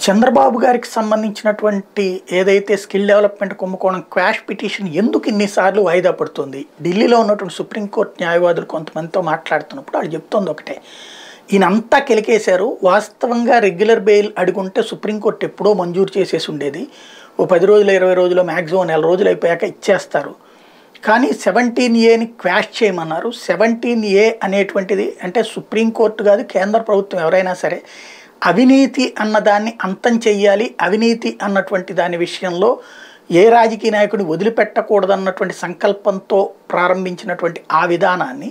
చంద్రబాబు గారికి సంబంధించినటువంటి ఏదైతే స్కిల్ డెవలప్మెంట్ కుంభకోణం క్వాష్ పిటిషన్ ఎందుకు ఇన్నిసార్లు వాయిదా పడుతుంది ఢిల్లీలో ఉన్నటువంటి సుప్రీంకోర్టు న్యాయవాదులు కొంతమందితో మాట్లాడుతున్నప్పుడు వాళ్ళు చెప్తోంది ఒకటే ఈయనంతా కెలికేశారు వాస్తవంగా రెగ్యులర్ బెయిల్ అడుగుంటే సుప్రీంకోర్టు ఎప్పుడో మంజూరు చేసేసి ఉండేది ఓ పది రోజులు ఇరవై రోజులు మ్యాక్సిమం నెల రోజులు అయిపోయాక ఇచ్చేస్తారు కానీ సెవెంటీన్ ఏని క్వాష్ చేయమన్నారు సెవెంటీన్ ఏ అనేటువంటిది అంటే సుప్రీంకోర్టు కాదు కేంద్ర ప్రభుత్వం ఎవరైనా సరే అవినీతి అన్నదాన్ని అంతం చెయ్యాలి అవినీతి అన్నటువంటి దాని విషయంలో ఏ రాజకీయ నాయకుడిని వదిలిపెట్టకూడదన్నటువంటి సంకల్పంతో ప్రారంభించినటువంటి ఆ విధానాన్ని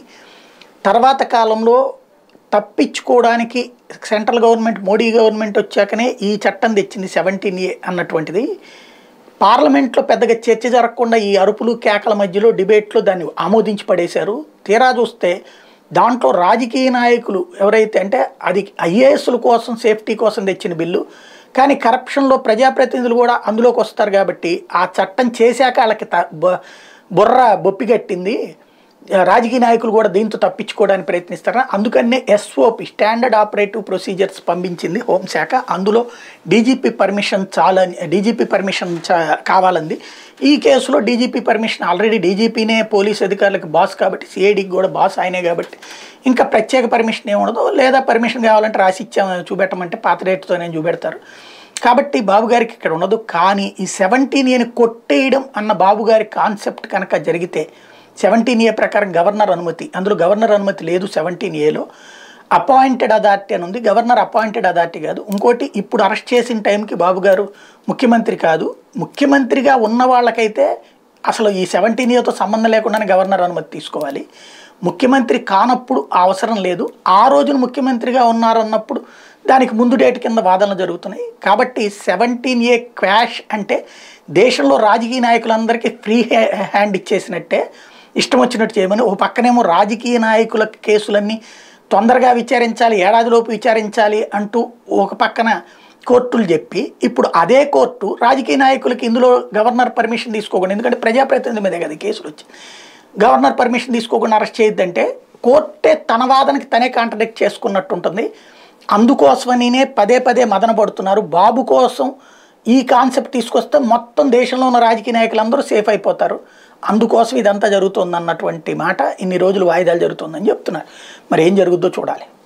తర్వాత కాలంలో తప్పించుకోవడానికి సెంట్రల్ గవర్నమెంట్ మోడీ గవర్నమెంట్ వచ్చాకనే ఈ చట్టం తెచ్చింది సెవెంటీన్ ఏ అన్నటువంటిది పార్లమెంట్లో పెద్దగా చర్చ జరగకుండా ఈ అరుపులు కేకల మధ్యలో డిబేట్లో దాన్ని ఆమోదించి పడేశారు తీరా చూస్తే దాంట్లో రాజకీయ నాయకులు ఎవరైతే అంటే అది ఐఏఎస్ల కోసం సేఫ్టీ కోసం తెచ్చిన బిల్లు కానీ కరప్షన్లో ప్రజాప్రతినిధులు కూడా అందులోకి వస్తారు కాబట్టి ఆ చట్టం చేశాక వాళ్ళకి త బ- బుర్ర బొప్పిగట్టింది రాజకీయ నాయకులు కూడా దీంతో తప్పించుకోవడానికి ప్రయత్నిస్తారు అందుకనే ఎస్ఓపి స్టాండర్డ్ ఆపరేటివ్ ప్రొసీజర్స్ పంపించింది హోంశాఖ అందులో డీజీపీ పర్మిషన్ చాలని డీజీపీ పర్మిషన్ చా కావాలంది ఈ కేసులో డీజీపీ పర్మిషన్ ఆల్రెడీ డీజీపీనే పోలీస్ అధికారులకు బాస్ కాబట్టి సిఐడికి కూడా బాస్ ఆయనే కాబట్టి ఇంకా ప్రత్యేక పర్మిషన్ ఏముండదు లేదా పర్మిషన్ కావాలంటే రాసి ఇచ్చాము చూపెట్టమంటే పాత రేటుతోనే చూపెడతారు కాబట్టి బాబు గారికి ఇక్కడ ఉండదు కానీ ఈ సెవెంటీన్ ఏని కొట్టేయడం అన్న బాబు గారి కాన్సెప్ట్ కనుక జరిగితే సెవెంటీన్ ఏ ప్రకారం గవర్నర్ అనుమతి అందులో గవర్నర్ అనుమతి లేదు సెవెంటీన్ ఏలో అపాయింటెడ్ అథారిటీ అని ఉంది గవర్నర్ అపాయింటెడ్ అథారిటీ కాదు ఇంకోటి ఇప్పుడు అరెస్ట్ చేసిన టైంకి బాబు గారు ముఖ్యమంత్రి కాదు ముఖ్యమంత్రిగా ఉన్న వాళ్ళకైతే అసలు ఈ సెవెంటీన్ ఏతో సంబంధం లేకుండానే గవర్నర్ అనుమతి తీసుకోవాలి ముఖ్యమంత్రి కానప్పుడు ఆ అవసరం లేదు ఆ రోజున ముఖ్యమంత్రిగా ఉన్నారన్నప్పుడు దానికి ముందు డేట్ కింద వాదనలు జరుగుతున్నాయి కాబట్టి సెవెంటీన్ ఏ క్వాష్ అంటే దేశంలో రాజకీయ నాయకులందరికీ ఫ్రీ హ్యాండ్ ఇచ్చేసినట్టే ఇష్టం వచ్చినట్టు చేయమని ఓ పక్కనేమో రాజకీయ నాయకుల కేసులన్నీ తొందరగా విచారించాలి ఏడాదిలోపు విచారించాలి అంటూ ఒక పక్కన కోర్టులు చెప్పి ఇప్పుడు అదే కోర్టు రాజకీయ నాయకులకి ఇందులో గవర్నర్ పర్మిషన్ తీసుకోకుండా ఎందుకంటే ప్రజాప్రతినిధి మీదే కదా ఈ కేసులు వచ్చి గవర్నర్ పర్మిషన్ తీసుకోకుండా అరెస్ట్ చేయొద్దంటే కోర్టే తన వాదనకి తనే కాంట్రడిక్ట్ చేసుకున్నట్టు ఉంటుంది అందుకోసమనినే పదే పదే మదన పడుతున్నారు బాబు కోసం ఈ కాన్సెప్ట్ తీసుకొస్తే మొత్తం దేశంలో ఉన్న రాజకీయ నాయకులందరూ సేఫ్ అయిపోతారు అందుకోసం ఇదంతా జరుగుతుంది అన్నటువంటి మాట ఇన్ని రోజులు వాయిదాలు జరుగుతుందని చెప్తున్నారు మరి ఏం జరుగుద్దో చూడాలి